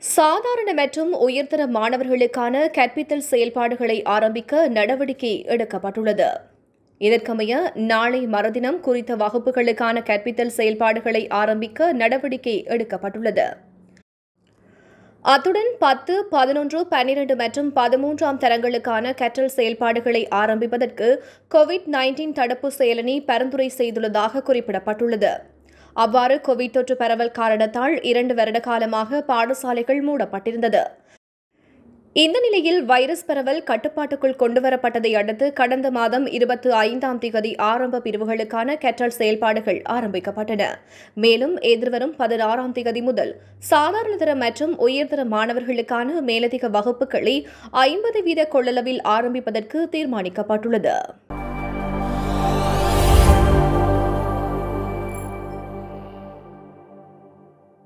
சாதாரண மற்றும் உயர்தர மாணவர்களுக்கான கற்பித்தல் செயல்பாடுகளை ஆரம்பிக்க நடவடிக்கை எடுக்கப்பட்டுள்ளது இதற்கமைய நாளை மறுதினம் குறித்த வகுப்புகளுக்கான கற்பித்தல் செயல்பாடுகளை ஆரம்பிக்க நடவடிக்கை எடுக்கப்பட்டுள்ளது அத்துடன் பத்து பதினொன்று பன்னிரண்டு மற்றும் பதிமூன்றாம் தரங்களுக்கான கற்றல் செயல்பாடுகளை ஆரம்பிப்பதற்கு கோவிட் நைன்டீன் தடுப்பு செயலணி பரிந்துரை செய்துள்ளதாக குறிப்பிடப்பட்டுள்ளது அவ்வாறு கோவிட் தொற்று பரவல் காரணத்தால் இரண்டு வருட காலமாக பாடசாலைகள் மூடப்பட்டிருந்தது இந்த நிலையில் வைரஸ் பரவல் கட்டுப்பாட்டுக்குள் கொண்டுவரப்பட்டதை அடுத்து கடந்த மாதம் இருபத்தி ஐந்தாம் திகதி ஆரம்ப பிரிவுகளுக்கான கற்றல் செயல்பாடுகள் ஆரம்பிக்கப்பட்டன மேலும் எதிர்வரும் பதினாறாம் திகதி முதல் சாதாரணதர மற்றும் உயர்தர மாணவர்களுக்கான மேலதிக வகுப்புகளை ஐம்பது வீத கொள்ளளவில் ஆரம்பிப்பதற்கு தீர்மானிக்கப்பட்டுள்ளது